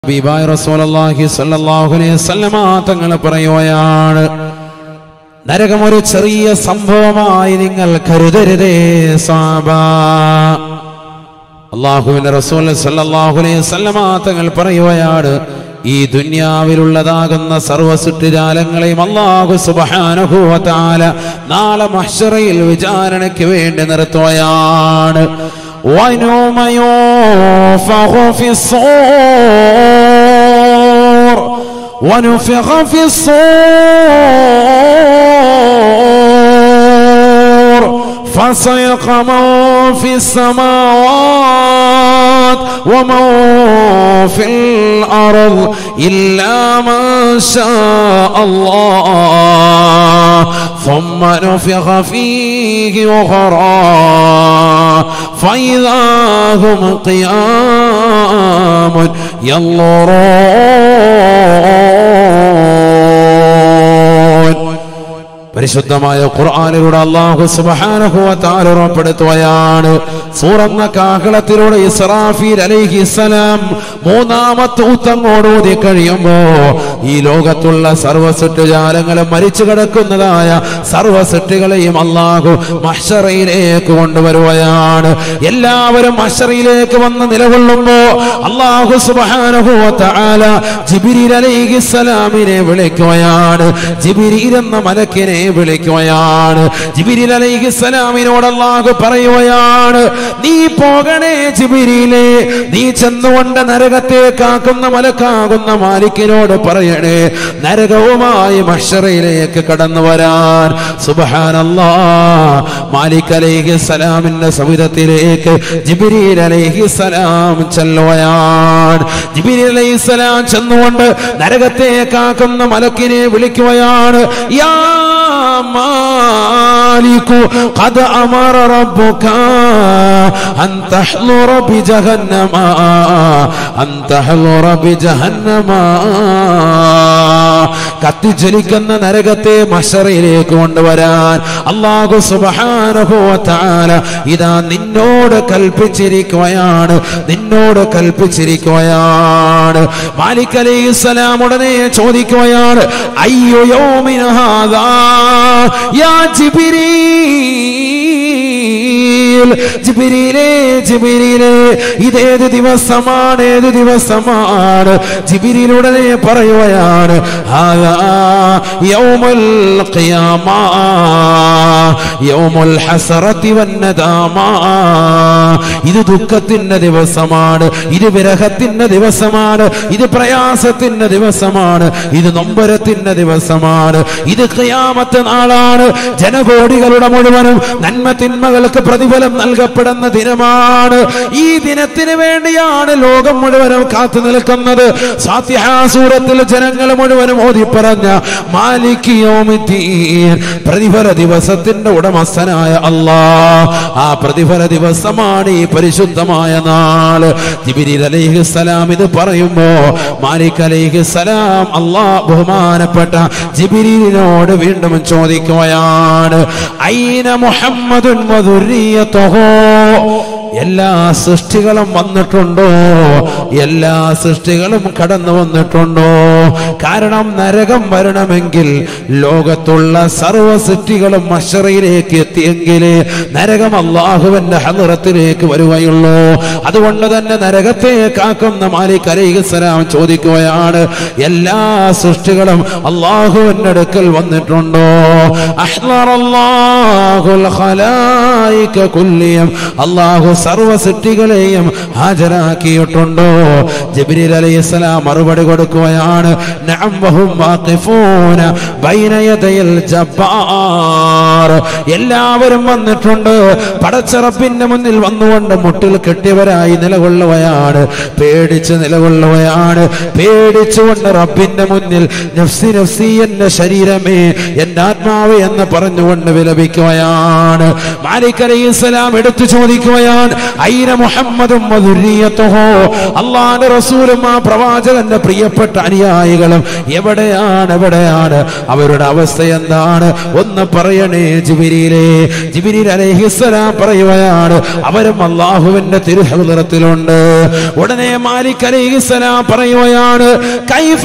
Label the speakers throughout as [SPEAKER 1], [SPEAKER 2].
[SPEAKER 1] ഹബീബായ റസൂലുള്ളാഹി സ്വല്ലല്ലാഹു അലൈഹി വസല്ലമ തങ്ങൾ പറയുകയാണ് നരകം ഒരു ചെറിയ സംഭവമായി നിങ്ങൾ കരുതരുതേ സാബ അള്ളാഹുവിന്റെ റസൂൽ സല്ലല്ലാഹു അലൈഹി വസല്ലമ തങ്ങൾ പറയുകയാണ് ഈ ദുന്യാവിലുള്ളതാകുന്ന സർവ്വ സൃഷ്ടിജാലങ്ങളെയും അള്ളാഹു സുബ്ഹാനഹു വ തആല നാളെ മഹ്ശറയിൽ വിചാരണയ്ക്ക് വേണ്ടി നിർത്തുകയാണ് ويوم ينفخ في الصور ونفخ في الصور فصيق من في السماوات ومن في الأرض إلا من شاء الله ثم نفخ فيه أخرى فإذا هم قيام ينظرون പരിശുദ്ധമായ ഖുർആാനിലൂടെ അള്ളാഹു സുബ്ഹാനഹു വ തആല ഉറപ്പെടുത്തുകയാണ് സൂറന്ന കാഹളത്തിലൂടെ ഇസ്രാഫീൽ അലൈഹിസ്സലാം മൂന്നാമത്തെ ഊത്തങ്ങോടൂതി കഴിയുമ്പോ ഈ ലോകത്തുള്ള സർവ്വസൃഷ്ടിജാലങ്ങളും മരിച്ചു കിടക്കുന്നതായ സർവ്വസൃഷ്ടികളെയും അള്ളാഹു മഹ്ശറയിലേക്ക് കൊണ്ടുവരുകയാണ് എല്ലാവരും മഹ്ശറയിലേക്ക് വന്ന് നിലകൊള്ളുമ്പോ അള്ളാഹു സുബ്ഹാനഹു വ തആല ജിബ്രീൽ അലൈഹിസ്സലാമിനെ വിളിക്കുകയാണ് ജിബ്രീൽ എന്ന മലക്കിനെ വിളിക്കുകയാണ് ജിബിരിൽ അലൈഹിസ്സലാമിനോട് അള്ളാഹു പറയുകയാണ് നീ പോകണേ ജിബിരിയിലെ നീ ചെന്നുകൊണ്ട് നരകത്തേക്കാക്കുന്ന മലക്കാകുന്ന മാലിക്കിനോട് പറയണേ നരകവുമായി മഷറയിലേക്ക് കടന്നു വരാൻ സുബഹാനല്ലാ മാലിക് അലൈഹിസ്സലാമിന്റെ സമുദ്രത്തിലേക്ക് ജിബിരിൽ അലൈഹിസ്സലാം ചെല്ലുകയാണ് ജിബിരി അലൈഹിസ്സലാം ചെന്നുകൊണ്ട് നരകത്തേക്കാക്കുന്ന മലക്കിനെ വിളിക്കുകയാണ് യാ مالك قد أمر ربك أن تحضر بجهنم أن تحضر بجهنم കത്തിജ്വലിക്കുന്ന നരകത്തെ മഷറയിലേക്ക് കൊണ്ടുവരാൻ അള്ളാഹു സുബാനുഭവത്താല ഇതാ നിന്നോട് കൽപ്പിച്ചിരിക്കുകയാണ് നിന്നോട് കൽപ്പിച്ചിരിക്കുകയാണ് മാലിക് അലൈഹിസ്സലാം ഉടനെ ചോദിക്കുകയാണ് അയ്യോ യോമിനഹാദാ യാ ജിബിരീൽ ജിബിരിയിലേ ജിബിരിയിലേ ഇതേത് ദിവസമാണ് ഏത് ദിവസമാണ് ജിബിരിയിലുടനെ പറയുകയാണ് ഹാദാ യൗമുൽ ഖിയാമ യൗമുൽ ഹസറത്തി വന്നദാമ ഇത് ദുഃഖത്തിന്റെ ദിവസമാണ് ഇത് വിരഹത്തിന്റെ ദിവസമാണ് ഇത് പ്രയാസത്തിന്റെ ദിവസമാണ് ഇത് നൊമ്പരത്തിന്റെ ദിവസമാണ് ഇത് ഖിയാമത്ത് നാളാണ് ജനകോടികളുടെ മുഴുവനും നന്മ തിന്മകൾക്ക് പ്രതിഫലം നൽകപ്പെടുന്ന ദിനമാണ് ഈ ദിനത്തിന് വേണ്ടിയാണ് ലോകം മുഴുവനും കാത്തു നിൽക്കുന്നത് സാത്യാസൂരത്തിൽ ജനങ്ങൾ മുഴുവനും ഓതി പറഞ്ഞ മാലിക്കിയോമിദ്ദീൻ പ്രതിഫല ദിവസത്തിന്റെ ഉടമസ്ഥനായ അല്ലാ ആ പ്രതിഫല ദിവസമാണ് ഈ പരിശുദ്ധമായ നാള് ജിബിരിൽ അലൈഹിസ്സലാം ഇത് പറയുമ്പോ മാലിക് അലൈഹിസ്സലാം അല്ലാ ബഹുമാനപ്പെട്ട ജിബിരിനോട് വീണ്ടും ചോദിക്കുകയാണ് ഐന മുഹമ്മദുൻ വദുരിയതുഹു എല്ലാ സൃഷ്ടികളും വന്നിട്ടുണ്ടോ എല്ലാ സൃഷ്ടികളും കടന്നു വന്നിട്ടുണ്ടോ കാരണം നരകം വരണമെങ്കിൽ ലോകത്തുള്ള സർവ്വ സൃഷ്ടികളും മഷറയിലേക്ക് എത്തിയെങ്കിലേ നരകം അള്ളാഹുവിന്റെ ഹലറത്തിലേക്ക് വരികയുള്ളൂ അതുകൊണ്ട് തന്നെ നരകത്തെ കാക്കുന്ന മാലിക് അലൈഹിസ്സലാം ചോദിക്കുകയാണ് എല്ലാ സൃഷ്ടികളും അള്ളാഹുവിന്റെ അടുക്കൽ വന്നിട്ടുണ്ടോ അഹ്ലറല്ലാഹുൽ ഖലായിക കുല്ലിയം അള്ളാഹു സർവ്വ സൃഷ്ടികളെയും ഹാജരാക്കിയിട്ടുണ്ടോ ജബിരിൽ അലൈഹിസ്സലാം മറുപടി കൊടുക്കുകയാണ് നഅം വഹും വാഖിഫൂന ബൈന യദയിൽ ജബ്ബാർ എല്ലാവരും വന്നിട്ടുണ്ട് പടച്ചറപ്പിന്റെ മുന്നിൽ വന്നുകൊണ്ട് മുട്ടിൽ കെട്ടിയവരായി നിലകൊള്ളുകയാണ് പേടിച്ച് നിലകൊള്ളുകയാണ് പേടിച്ചുകൊണ്ട് റബ്ബിന്റെ മുന്നിൽ നഫ്സി നഫ്സി എന്റെ ശരീരമേ എന്റെ ആത്മാവ് എന്ന് പറഞ്ഞുകൊണ്ട് വിലപിക്കുകയാണ് മാലിക് അലൈഹിസ്സലാം എടുത്തു ചോദിക്കുകയാണ് ഐന മുഹമ്മദും വദുരിയത്തുഹു അള്ളാന്റെ റസൂലും ആ പ്രവാചകന്റെ പ്രിയപ്പെട്ട അനുയായികളും എവിടെയാണ് എവിടെയാണ് അവരുടെ അവസ്ഥ എന്താണ് ഒന്ന് പറയണേ ജിബിരിയിലെ ജിബിരി അലൈഹിസ്സലാം പറയുകയാണ് അവരും അള്ളാഹുവിന്റെ തിരുഹൃദയത്തിലുണ്ട് ഉടനെ മാലിക് അലൈഹിസ്സലാം പറയുകയാണ് കൈഫ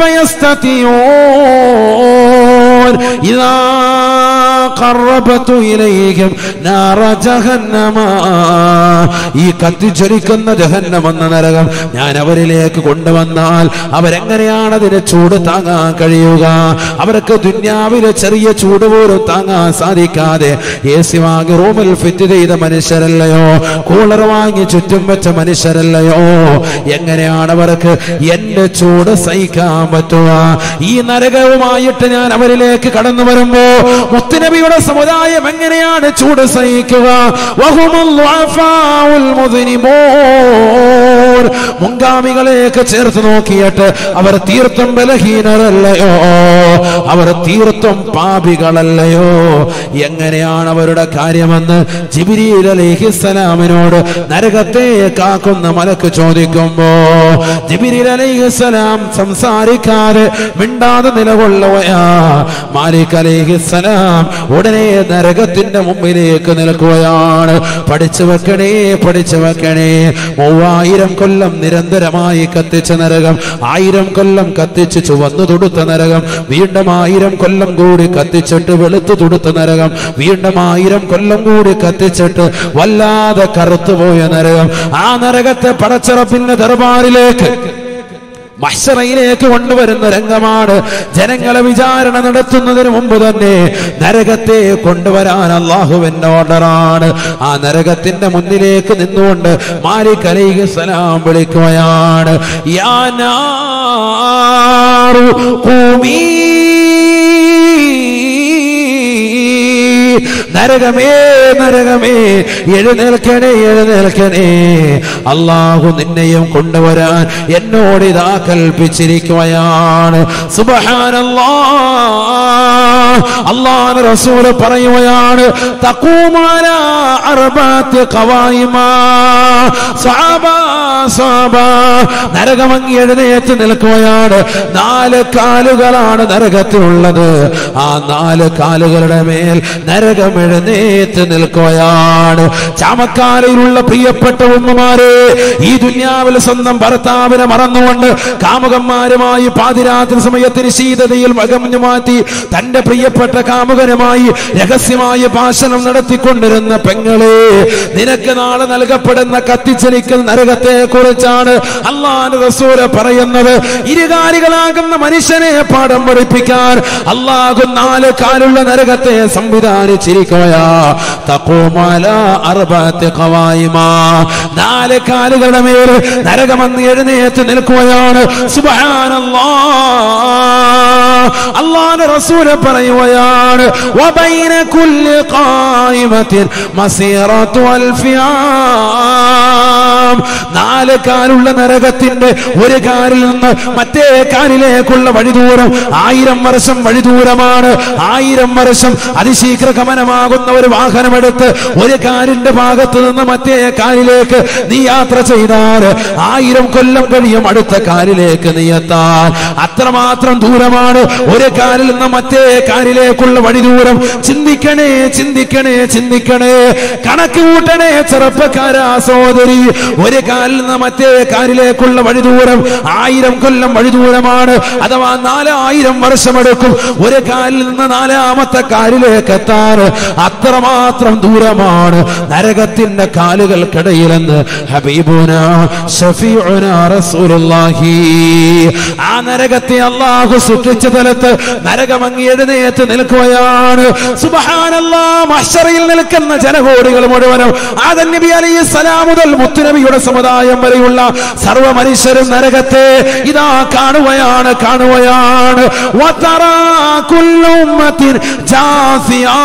[SPEAKER 1] യസ്തതിയൂൻ ഇദാ ഖറബതു ഇലൈഹിം നാറ ജഹന്നമ ഈ കത്തിജ്വലിക്കുന്ന ജഹന്നം എന്ന നരകം ഞാൻ അവരിലേക്ക് കൊണ്ടുവന്നാൽ അവരെങ്ങനെയാണ് അതിന് ചൂട് താങ്ങാൻ കഴിയുക അവർക്ക് ദുന്യാവിലെ ചെറിയ ചൂട് പോലും താങ്ങാൻ സാധിക്കാതെ എ സി വാങ്ങി റൂമിൽ ഫിറ്റ് ചെയ്ത മനുഷ്യരല്ലയോ കൂളർ വാങ്ങി ചുറ്റും വെച്ച മനുഷ്യരല്ലയോ എങ്ങനെയാണ് അവർക്ക് എന്റെ ചൂട് സഹിക്കാൻ പറ്റുക ഈ നരകവുമായിട്ട് ഞാൻ അവരിലേക്ക് കടന്നു വരുമ്പോ മുത്തുനബിയുടെ സമുദായം എങ്ങനെയാണ് ചൂട് സഹിക്കുക വഹുമുൽ ളഅഫാഉൽ മുദ്നിമൂൻ. മുൻഗാമികളെയൊക്കെ ചേർത്ത് നോക്കിയിട്ട് അവർ തീർത്തും ബലഹീനരല്ലയോ അവർ തീർത്തും പാപികളല്ലയോ എങ്ങനെയാണ് അവരുടെ കാര്യമെന്ന് ജിബിരിയിൽ അലൈഹിസ്സലാമിനോട് നരകത്തെ കാക്കുന്ന മലക്ക് ചോദിക്കുമ്പോ ജിബിരിൽ അലൈഹിസ്സലാം സംസാരിക്കാതെ മിണ്ടാതെ നിലകൊള്ളുകയാ മാലിക് അലൈഹിസ്സലാം ഉടനെ നരകത്തിന്റെ മുമ്പിലേക്ക് നിൽക്കുകയാണ് പഠിച്ചു വെക്കണേ പഠിച്ചു വെക്കണേ മൂവായിരം കൊല്ലം നിരന്തരമായി കത്തിച്ച നരകം ആയിരം കൊല്ലം കത്തിച്ച് ചുവന്നു തുടുത്ത നരകം വീണ്ടും ആയിരം കൊല്ലം കൂടി കത്തിച്ചിട്ട് വെളുത്തു തുടുത്ത നരകം വീണ്ടും ആയിരം കൊല്ലം കൂടി കത്തിച്ചിട്ട് വല്ലാതെ കറുത്തുപോയ നരകം ആ നരകത്തെ പടച്ചിറപ്പിന്റെ ദർബാറിലേക്ക് മഹ്ശറയിലേക്ക് കൊണ്ടുവരുന്ന രംഗമാണ് ജനങ്ങളെ വിചാരണ നടത്തുന്നതിന് മുമ്പ് തന്നെ നരകത്തെ കൊണ്ടുവരാൻ അള്ളാഹുവിന്റെ ഓർഡറാണ് ആ നരകത്തിന്റെ മുന്നിലേക്ക് നിന്നുകൊണ്ട് മാലിക് അലൈഹി സലാം വിളിക്കുകയാണ് യാ നാറു ഖൂമീ. നരകമേ നരകമേ എഴുന്നേൽക്കണേ എഴുന്നേൽക്കണേ അള്ളാഹു നിന്നെയും കൊണ്ടുവരാൻ എന്നോട് ഇതാ കൽപ്പിച്ചിരിക്കുകയാണ് സുബഹാനല്ലാ അള്ളാഹ് റസൂല് പറയുകയാണ് തഖൂമാല അർബാത്ത് ഖവായിമാ സഹാബ സഹാബ നരകമങ്ങി എഴുന്നേറ്റ് നിൽക്കുകയാണ് നാല് കാലുകളാണ് നരകത്തിലുള്ളത് ആ നാല് കാലുകളുടെ മേൽ നരകം എഴുന്നേറ്റ് നിൽക്കുകയാണ് ചാമക്കാലയിലുള്ള പ്രിയപ്പെട്ട ഉമ്മമാരെ ഈ ദുന്യാവിൽ സ്വന്തം ഭർത്താവിനെ മറന്നുകൊണ്ട് കാമുകന്മാരുമായി പാതിരാത്രി സമയത്തിന് ശീതതയിൽ മകമഞ്ഞു മാറ്റി തന്റെ പ്രിയപ്പെട്ട കാമുകനുമായി രഹസ്യമായ ഭാഷണം നടത്തിക്കൊണ്ടിരുന്ന പെങ്ങളെ നിനക്ക് നാളെ നൽകപ്പെടുന്ന കത്തിച്ചലിക്കൽ നരകത്തെ കുറിച്ചാണ് അള്ളാഹ് റസൂല് പറയുന്നത് ഇരുകാലികളാകുന്ന മനുഷ്യനെ പാഠം പഠിപ്പിക്കാൻ അള്ളാഹു നാല് കാലുള്ള നരകത്തെ സംവിധാനിച്ചിരിക്കുകയാ തഖൂമല അർബഅത്ത് ഖവായിമാ നാല് കാലുകളുടെ മേൽ നരകമെന്ന് എഴുന്നേറ്റ് നിൽക്കുകയാണ് സുബ്ഹാനല്ലാഹ് അള്ളാഹുവിന്റെ റസൂല് പറയുകയാണ് വബൈന കുല്ലി ഖായിമത്തിൻ മസീറത്തു അൽഫിയാം നാല് കാലുള്ള നരകത്തിന്റെ ഒരു കാലിൽ നിന്ന് മറ്റേ കാലിലേക്കുള്ള വഴിദൂരം ആയിരം വർഷം വഴിദൂരമാണ് ആയിരം വർഷം അതിശീഘ്ര ഗമനമാകുന്ന ഒരു വാഹനമെടുത്ത് ഒരു കാലിന്റെ ഭാഗത്ത് നിന്ന് മറ്റേ കാലിലേക്ക് നീ യാത്ര ചെയ്താൽ ആയിരം കൊല്ലം കഴിയും അടുത്ത കാലിലേക്ക് നീ എത്താൻ അത്രമാത്രം ദൂരമാണ് ഒരു കാലിൽ നിന്ന് മറ്റേ കാലിലേക്കുള്ള വഴി ദൂരം ചിന്തിക്കണേ ചിന്തിക്കണേ ചിന്തിക്കണേ കണക്ക് കൂട്ടണേ ചെറുപ്പക്കാരാ സഹോദരി ഒരു കാലിൽ നിന്ന് മറ്റേ കാലിലേക്കുള്ള വഴി ദൂരം ആയിരം കൊല്ലം വഴി ദൂരമാണ് അഥവാ നാലായിരം വർഷമെടുക്കും ഒരു കാലിൽ നിന്ന് നാലാമത്തെ കാലിലേക്ക് എത്താൻ അത്രമാത്രം ദൂരമാണ് നരകത്തിന്റെ കാലുകൾക്കിടയിലെന്ന് ഹബീബുന ഷഫീഉന റസൂലുള്ളാഹി ആ നരകത്തെ അള്ളാഹു സൃഷ്ടിച്ച തലത്ത് നരകമങ്ങി എഴുന്നേറ്റ് നിൽക്കുകയാണ് സുബ്ഹാനല്ലാ മഹ്ശറയിൽ നിൽക്കുന്ന ജനകോടികൾ മുഴുവനും ആദൻ നബി അലൈഹി സലാം മുതൽ മുത്തുനബിയുടെ സമുദായം വരെയുള്ള സർവ്വ മനുഷ്യരും നരകത്തെ ഇതാ കാണുകയാണ് കാണുകയാണ് വതറാ കുല്ലു ഉമ്മത്തിൻ ജാസിയാ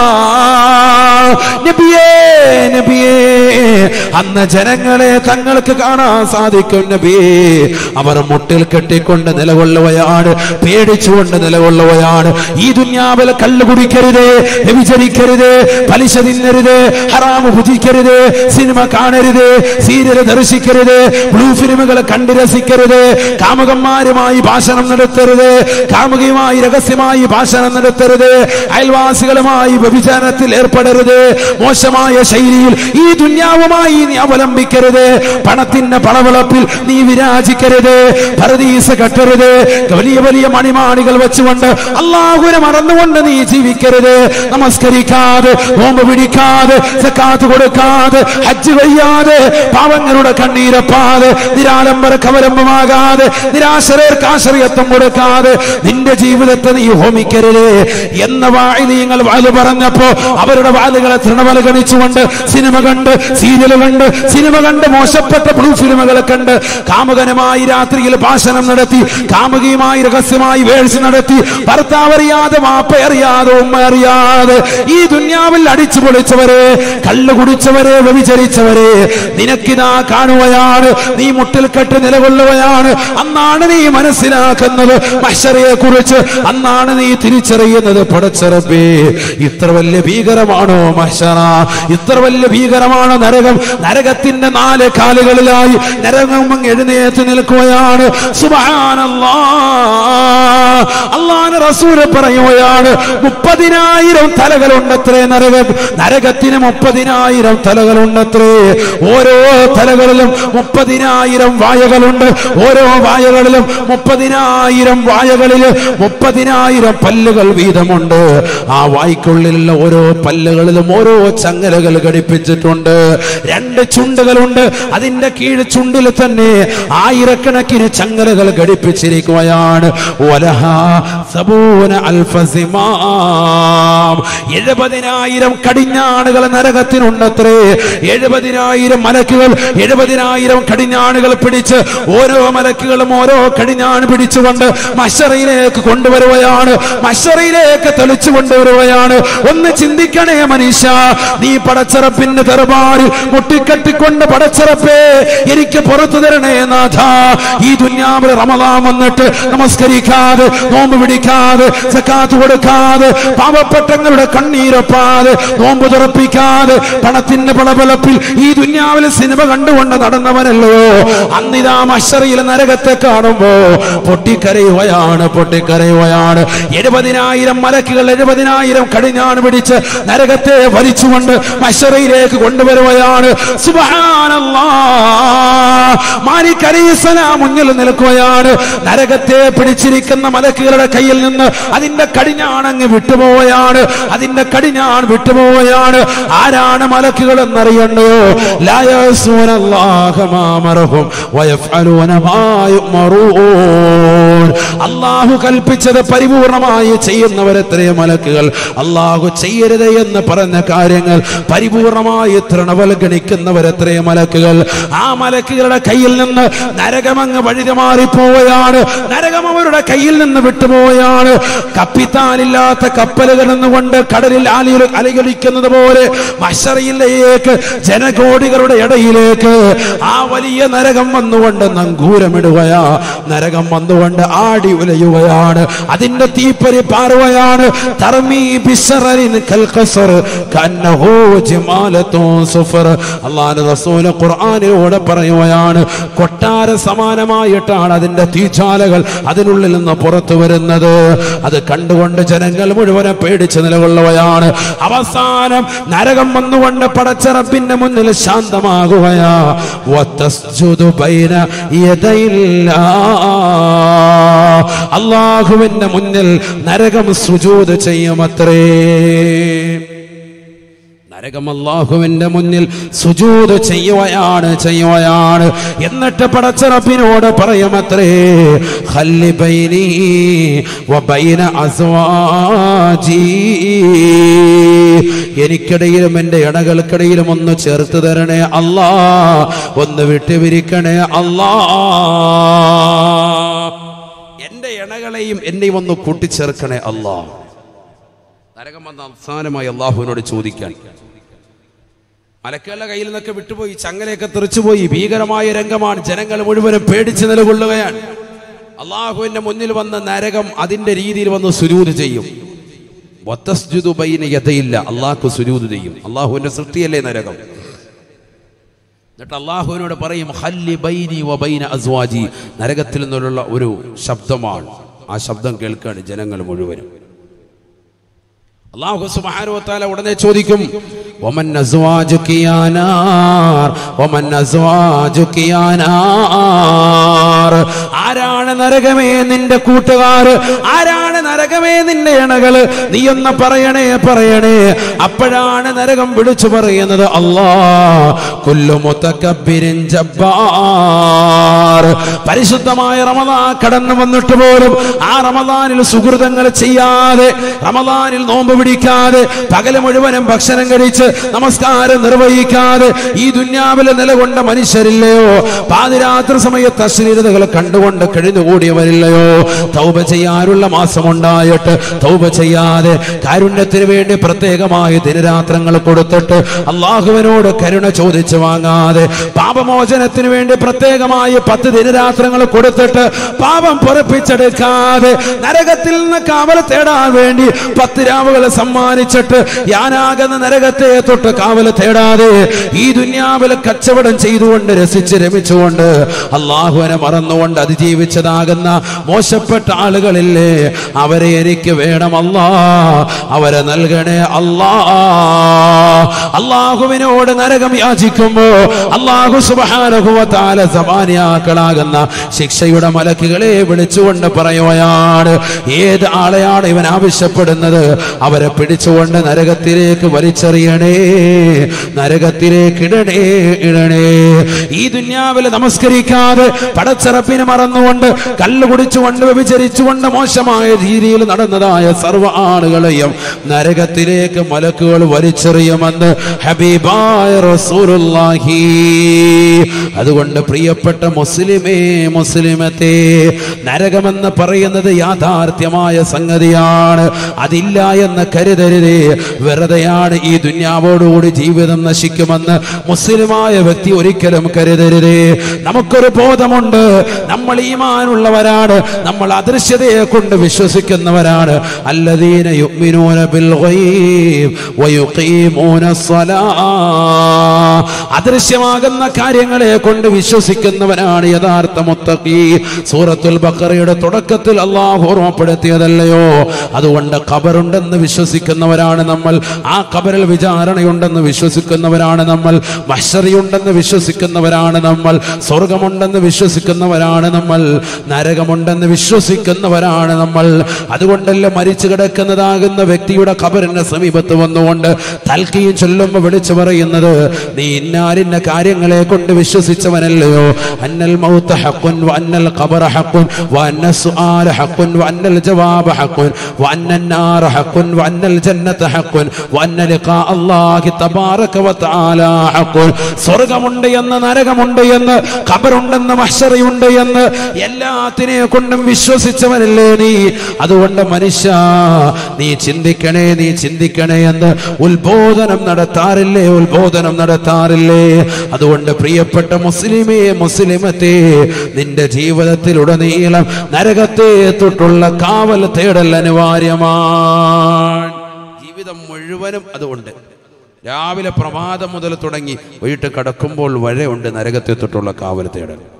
[SPEAKER 1] നബിയേ നബിയേ അന്ന് ജനങ്ങളെ തങ്ങൾക്ക് കാണാൻ സാധിക്കും നബിയേ അവർ മുട്ടിൽ കെട്ടിക്കൊണ്ട് ഭയന്നുകൊണ്ട് നിലകൊള്ളുകയാണ് പേടിച്ചുകൊണ്ട് നിലകൊള്ളുകയാണ് ഈ ദുന്യാവിലെ കള്ളു കുടിക്കരുത് വ്യഭിചരിക്കരുത് പലിശ തിന്നരുത് ഹറാമ് ഭുജിക്കരുത് സിനിമ കാണരുത് സീരിയൽ ദർശിക്കരുത് ബ്ലൂ ഫിലിമുകൾ കണ്ടു രസിക്കരുത് കാമുകന്മാരുമായി ഭാഷണം നടത്തരുത് കാമുകിയുമായി രഹസ്യമായി ഭാഷണം നടത്തരുത് അയൽവാസികളുമായി വ്യഭിചാരത്തിൽ ഏർപ്പെടരുത് മോശമായ ശൈലിയിൽ ഈ ദുന്യാവുമായി നീ അവലംബിക്കരുത് പണത്തിന്റെ പണവിളപ്പിൽ നീ വിരാജിക്കരുത് പരദീസ കെട്ടരുത് വലിയ വലിയ മണിമാണികൾ വെച്ചുകൊണ്ട് അള്ളാഹുനെ മറന്നുകൊണ്ട് നീ ജീവിക്കരുത് നമസ്കരിക്കാതെ നോമ്പ് പിടിക്കാതെ സക്കാത്ത് കൊടുക്കാതെ ഹജ്ജ് വയ്യാതെ പാവങ്ങളുടെ കണ്ണീരപ്പാതെ നിരാലംബര കവലംബമാകാതെ നിരാശരേർക്ക് ആശ്രയത്വം കൊടുക്കാതെ നിന്റെ ജീവിതത്തെ നീ ഹോമിക്കരുത് എന്ന വായി നിങ്ങൾ വാല് പറഞ്ഞപ്പോ അവരുടെ വാലുകളെ തൃണവലഗണിച്ചുകൊണ്ട് സിനിമ കണ്ട് സീരിയൽ കണ്ട് സിനിമ കണ്ട് മോശപ്പെട്ട ബ്ലൂ ഫിലിമുകളെ കണ്ട് കാമുകനുമായി രാത്രിയിൽ ഭാഷണം നടത്തി കാമുകിയുമായി രഹസ്യമായി വേഴ്സ് നടത്തി ഭർത്താവ് അറിയാതെ മാപ്പ അറിയാതെ ഉമ്മ അറിയാതെ ഈ ദുന്യാവിൽ അടിച്ചു പൊളിച്ചവരെ കള്ളു കുടിച്ചവരെ വ്യഭിചരിച്ചവരെ നിനക്കിതാ കാണുകയാണ് നീ മുട്ടിൽ കെട്ട് നിലകൊള്ളുകയാണ് അന്നാണ് നീ മനസ്സിലാക്കുന്നത് മഷറയെ കുറിച്ച് അന്നാണ് നീ തിരിച്ചറിയുന്നത് പടച്ചറബേ ഇത്ര വലിയ ഭീകരമാണോ മഷറ ഇത്ര വലിയ ഭീകരമാണോ നരകം നരകത്തിന്റെ നാല് കാലുകളിലായി നരകം അങ്ങ് എഴുന്നേറ്റ് നിൽക്കുകയാണ് സുബ്ഹാനല്ലാ അള്ളാഹ് റസൂല് പറയുകയാണ് മുപ്പതിനായിരം തലകളുണ്ടത്രേ നരകം നരകത്തിന് മുപ്പതിനായിരം തലകളുണ്ടത്രേ ഓരോ തലകളിലും മുപ്പതിനായിരം വായകളുണ്ട് ഓരോ വായകളിലും മുപ്പതിനായിരം വായകളില് മുപ്പതിനായിരം പല്ലുകൾ വീതമുണ്ട് ആ വായ്ക്കുള്ളിലുള്ള ഓരോ പല്ലുകളിലും ഓരോ ചങ്ങലകൾ ഘടിപ്പിച്ചിട്ടുണ്ട് രണ്ട് ചുണ്ടുകളുണ്ട് അതിന്റെ കീഴ് ചുണ്ടിൽ തന്നെ ആയിരക്കണക്കിന് ചങ്ങലകൾ ഘടിപ്പിച്ചിരിക്കുകയാണ് വലഹ സബൂന അൽഫ സിമാം. എഴുപതിനായിരം കടിഞ്ഞാണുകൾ നരകത്തിനുണ്ടത്രേ എഴുപതിനായിരം മലക്കുകൾ എഴുപതിനായിരം കടിഞ്ഞാണുകൾ പിടിച്ച് ഓരോ മലക്കുകളും ഓരോ കടിഞ്ഞാണ് പിടിച്ചുകൊണ്ട് മഷറയിലേക്ക് കൊണ്ടുവരുകയാണ് മഷറയിലേക്ക് തെളിച്ചു കൊണ്ടുവരുകയാണ് ഒന്ന് ചിന്തിക്കണേ മനുഷ്യ നീ പടച്ചറപ്പിന്റെ ദർബാറിൽ മുട്ടിക്കെട്ടിക്കൊണ്ട് പടച്ചറപ്പേ എനിക്ക് പുറത്തു തരണേ നാഥ ഈ ദുന്യാവിൽ റമദാൻ വന്നിട്ട് നമസ്കരിക്കാതെ നോമ്പ് പിടിക്കാതെ സക്കാത്ത് കൊടുക്കാതെ പാവപ്പെട്ടങ്ങളുടെ കണ്ണീരൊപ്പാതെ നോമ്പ് തുറപ്പിക്കാതെ പണത്തിന്റെ പളപളപ്പിൽ ഈ ദുന്യാവിൽ സിനിമ കണ്ടുകൊണ്ട് നടന്നവനല്ലോ അന്നിതാ മഷറിയിലെ നരകത്തെ കാണുമ്പോ പൊട്ടിക്കരയുകയാണ് പൊട്ടിക്കരയുകയാണ് എഴുപതിനായിരം മലക്കുകൾ എഴുപതിനായിരം കടിഞ്ഞാണ് പിടിച്ച് നരകത്തെ വലിച്ചുകൊണ്ട് മഷറയിലേക്ക് കൊണ്ടുവരുകയാണ് സുബ്ഹാനല്ലാ മാലിക് അലൈഹിസ്സലാം മുന്നിൽ നിൽക്കുകയാണ് നരകത്തെ പിടിച്ചിരിക്കുന്ന മലക്കുകളുടെ കയ്യിൽ നിന്ന് അതിന്റെ കടിഞ്ഞാണങ്ങ് വിട്ടുപോവുകയാണ് അതിന്റെ കടിഞ്ഞാൺ വിട്ടുപോവുകയാണ് ആരാണ് മലക്കുകൾ എന്നറിയണ്ടോ അള്ളാഹു കൽപ്പിച്ചത് പരിപൂർണമായി ചെയ്യുന്നവരെത്രയോ മലക്കുകൾ അള്ളാഹു ചെയ്യരുത് എന്ന് പറഞ്ഞ കാര്യങ്ങൾ പരിപൂർണമായി തൃണവൽഗണിക്കുന്നവരെത്രയോ മലക്കുകൾ ആ മലക്കുകളുടെ കയ്യിൽ നിന്ന് നരകമങ്ങ് വഴിമാറിപ്പോവുകയാണ് നരകം അവരുടെ കയ്യിൽ നിന്ന് വിട്ടുപോവുകയാണ് കപ്പിത്താനില്ലാത്ത കപ്പലുകൾ നിന്നുകൊണ്ട് കടലിൽ ആലിയിൽ അലകളിക്കുന്നത് പോലെ മഷറയിലേക്ക് ജനകോടികളുടെ ഇടയിലേക്ക് ആ വലിയ നരകം വന്നുകൊണ്ട് നങ്കൂരമിടുകയാ നരകം വന്നുകൊണ്ട് ആടി ഉലയുകയാണ് അതിന്റെ തീപ്പരി പാറുകയാണ് തർമീ ബിശ്ശറരിൻ കൽഖസർ കന്നഹു ജിമാലത്തുൻ സുഫർ അല്ലാഹു റസൂൽ ഖുർആനിലൂടെ പറയുകയാണ് കൊട്ടാര സമാനമായിട്ടാണ് അതിന്റെ തീച്ചാലകൾ അതിനുള്ളിൽ നിന്ന് പുറത്തു വരുന്നത് അത് കണ്ടുകൊണ്ട് ജനങ്ങൾ മുഴുവനെ പേടിച്ച് നിലകൊള്ളുകയാണ് അവസാനം നരകം വന്നുകൊണ്ട് പടച്ചറപ്പിന്റെ മുന്നിൽ ശാന്തമാകുകയാ വതസ്ജുദു ബൈന യദൈല്ലാ. അള്ളാഹുവിന്റെ മുന്നിൽ നരകം സുജൂദ് ചെയ്യുമത്രേ നരകം അള്ളാഹുവിന്റെ മുന്നിൽ സുജൂത് ചെയ്യുകയാണ് ചെയ്യുകയാണ് എന്നിട്ട് പടച്ചറപ്പിനോട് പറയുമത്രേ ഖല്ലി ബൈനി വബൈന അസ്വാജി എനിക്കിടയിലും എൻ്റെ ഇണകൾക്കിടയിലും ഒന്ന് ചേർത്ത് തരണേ അല്ലാ ഒന്ന് വിട്ടുപിരിക്കണേ അല്ലാ എൻ്റെ ഇണകളെയും എന്നെയും ഒന്ന് കൂട്ടിച്ചേർക്കണേ അല്ലാ നരകം വന്ന അവസാനമായി അള്ളാഹുവിനോട് ചോദിക്കാൻ മലക്കുകളുടെ കയ്യിൽ നിന്നൊക്കെ വിട്ടുപോയി ചങ്ങലയൊക്കെ തെറിച്ചുപോയി ഭീകരമായ രംഗമാണ് ജനങ്ങൾ മുഴുവനും പേടിച്ച് നിലകൊള്ളുകയാണ് അള്ളാഹുവിന്റെ മുന്നിൽ വന്ന നരകം അതിന്റെ രീതിയിൽ വന്ന് സുരൂത് ചെയ്യും വത്തസ്ജുദു ബൈന യദയില്ല അള്ളാഹു സുരൂത് ചെയ്യും അള്ളാഹുവിന്റെ സൃഷ്ടിയല്ലേ നരകം എന്നിട്ട് അള്ളാഹുവിനോട് പറയും ഹല്ലി ബൈനി വ ബൈന അസ്വാജി നരകത്തിൽ നിന്നുള്ള ഒരു ശബ്ദമാണ് ആ ശബ്ദം കേൾക്കാണ് ജനങ്ങൾ മുഴുവനും അള്ളാഹു സുബ്ഹാനഹു ഉടനെ ചോദിക്കും ഒമൻ അസ്വാജുക യാ നാർ ഒമൻ അസ്വാജുക യാ നാർ ആരാണ് നരകമേ നിന്റെ കൂട്ടുകാർ ആരാണ് നരകമേ നിന്റെ ഇണകള് നീ ഒന്ന് പറയണേ പറയണേ അപ്പോഴാണ് നരകം വിളിച്ചു പറയുന്നത് അല്ലാ കുല്ലു മുതകബ്ബിരിൻ ജബ്ബാർ പരിശുദ്ധമായ റമദാൻ കടന്നു വന്നിട്ട് പോലും ആ റമദാനിൽ സുഹൃതങ്ങൾ ചെയ്യാതെ റമദാനിൽ നോമ്പ് പിടിക്കാതെ പകല് മുഴുവനും ഭക്ഷണം കഴിച്ച് നമസ്കാരം നിർവഹിക്കാതെ ഈ ദുന്യാവിലെ നിലകൊണ്ട മനുഷ്യരില്ലയോ പാതിരാത്രി സമയത്ത് അശ്ലീലതകൾ കണ്ടുകൊണ്ട് കഴിഞ്ഞുകൂടിയവരില്ലയോ തൗബ ചെയ്യാനുള്ള മാസമുണ്ടായിട്ട് തൗബ ചെയ്യാതെ കാരുണ്യത്തിന് വേണ്ടി പ്രത്യേകമായ ദിനരാത്രങ്ങൾ കൊടുത്തിട്ട് അള്ളാഹുവിനോട് കരുണ ചോദിച്ചു വാങ്ങാതെ പാപമോചനത്തിന് വേണ്ടി പ്രത്യേകമായ പത്ത് ദിനരാത്രങ്ങൾ കൊടുത്തിട്ട് പാപം പൊറപ്പിച്ചെടുക്കാതെ നരകത്തിൽ നിന്ന് കാവൽ തേടാൻ വേണ്ടി പത്ത് രാവുകൾ സമ്മാനിച്ചിട്ട് യാനാകുന്ന നരകത്തെ തൊട്ട് കാവൽ തേടാതെ ഈ ദുന്യാവിൽ കച്ചവടം ചെയ്തുകൊണ്ട് രസിച്ച് രമിച്ചുകൊണ്ട് അള്ളാഹുവിനെ മറന്നുകൊണ്ട് അതിജീവിച്ചതാകുന്ന മോശപ്പെട്ട ആളുകളില്ലേ അവരെ എനിക്ക് വേണമല്ലാ അവരെ നൽകണേ അല്ലാ അള്ളാഹുവിനോട് നരകം യാചിക്കുമ്പോ അള്ളാഹു സുബാനുഭവത്താല സമാനിയാക്കളാകുന്ന ശിക്ഷയുടെ മലക്കുകളെ വിളിച്ചുകൊണ്ട് പറയുകയാണ് ഏത് ആളെയാണ് ഇവൻ ആവശ്യപ്പെടുന്നത് അവരെ പിടിച്ചുകൊണ്ട് നരകത്തിലേക്ക് വലിച്ചെറിയണേ നരകത്തിലേക്ക് ഇടണേ ഇടണേ ഈ ദുന്യാവിൽ നമസ്കരിക്കാതെ പടച്ചിറപ്പിനെ മറന്നുകൊണ്ട് കല്ല് കുടിച്ചുകൊണ്ട് വ്യഭിചരിച്ചുകൊണ്ട് മോശമായ രീതിയിൽ നടന്നതായ സർവ്വ ആളുകളെയും നരകത്തിലേക്ക് മലക്കുകൾ വലിച്ചെറിയുമെന്ന് ഹബീബായ റസൂലുള്ളാഹി അതുകൊണ്ട് പ്രിയപ്പെട്ട മുസ്ലിമേ മുസ്ലിമത്തെ നരകമെന്ന് പറയുന്നത് യാഥാർത്ഥ്യമായ സംഗതിയാണ് അതില്ല എന്ന് കരുതരുതേ വെറുതെയാണ് ഈ ദുന്യാവോടുകൂടി ജീവിതം നശിക്കുമെന്ന് മുസ്ലിമായ വ്യക്തി ഒരിക്കലും കരുതരുതേ നമുക്കൊരു ബോധമുണ്ട് നമ്മൾ ഈമാനുള്ളവരാണ് നമ്മൾ അദൃശ്യതയെ കൊണ്ട് വിശ്വസിക്കുന്നവരാണ് അല്ലദീന യുഅ്മിനൂന ബിൽ ഗൈബ് വയുഖീമൂന സ്വലാ അദൃശ്യമാകുന്ന കാര്യങ്ങളെ കൊണ്ട് വിശ്വസിക്കുന്നവനാണ് യഥാർത്ഥ മുത്തഖി സൂറത്തുൽ ബഖറയുടെ തുടക്കത്തിൽ അള്ളാഹു ഓർമ്മപ്പെടുത്തിയതല്ലയോ അതുകൊണ്ട് ഖബറുണ്ടെന്ന് വിശ്വസിക്കുന്നവരാണ് നമ്മൾ ആ ഖബറിൽ വിചാരണയുണ്ടെന്ന് വിശ്വസിക്കുന്നവരാണ് നമ്മൾ മഹ്ശറിയുണ്ടെന്ന് വിശ്വസിക്കുന്നവരാണ് നമ്മൾ സ്വർഗമുണ്ടെന്ന് വിശ്വസിക്കുന്നവരാണ് നമ്മൾ നരകമുണ്ടെന്ന് വിശ്വസിക്കുന്നവരാണ് നമ്മൾ അതുകൊണ്ടല്ല മരിച്ചു കിടക്കുന്നതാകുന്ന വ്യക്തിയുടെ ഖബറിന്റെ സമീപത്ത് വന്നുകൊണ്ട് തൽക്കിയും ചൊല്ലുമ്പോൾ വിളിച്ചു പറയുന്നത് നീ ഇന്നാലിന്ന കാര്യങ്ങളെ കൊണ്ട് വിശ്വസിച്ചവനല്ലയോ അന്നൽ മൗത്ത് ഹഖുൻ വഅന്നൽ ഖബറ ഹഖുൻ വഅന്ന സുആല ഹഖുൻ വഅന്നൽ ജവാബ ഹഖുൻ വഅന്ന النار ഹഖുൻ വഅന്നൽ ജന്നത ഹഖുൻ വഅന്ന ലിഖാ അല്ലാഹി തബാറക വതആല ഹഖുൻ സ്വർഗ്ഗമുണ്ട് എന്ന് നരകമുണ്ട് എന്ന് ഖബറുണ്ടെന്ന് മഹ്ശറയുണ്ട് എന്ന് എല്ലാത്തിനെ കൊണ്ടും വിശ്വസിച്ചവനല്ലേ നീ അതുകൊണ്ട് മനുഷ്യ നീ ചിന്തിക്കണേ നീ ചിന്തിക്കണേ എന്ന് ഉത്ബോധനം നടത്താറില്ലേ ഉത്ബോധനം നടത്താറില്ലേ അതുകൊണ്ട് പ്രിയപ്പെട്ട മുസ്ലിമേ മുസ്ലിമത്തെ നിന്റെ ജീവിതത്തിലുടനീളം നരകത്തെ തൊട്ടുള്ള കാവൽ തേടൽ അനിവാര്യമാണ് ജീവിതം മുഴുവനും അതുകൊണ്ട് രാവിലെ പ്രഭാതം മുതൽ തുടങ്ങി വൈകിട്ട് കടക്കുമ്പോൾ വരെ ഉണ്ട് നരകത്തെ തൊട്ടുള്ള കാവൽ തേടൽ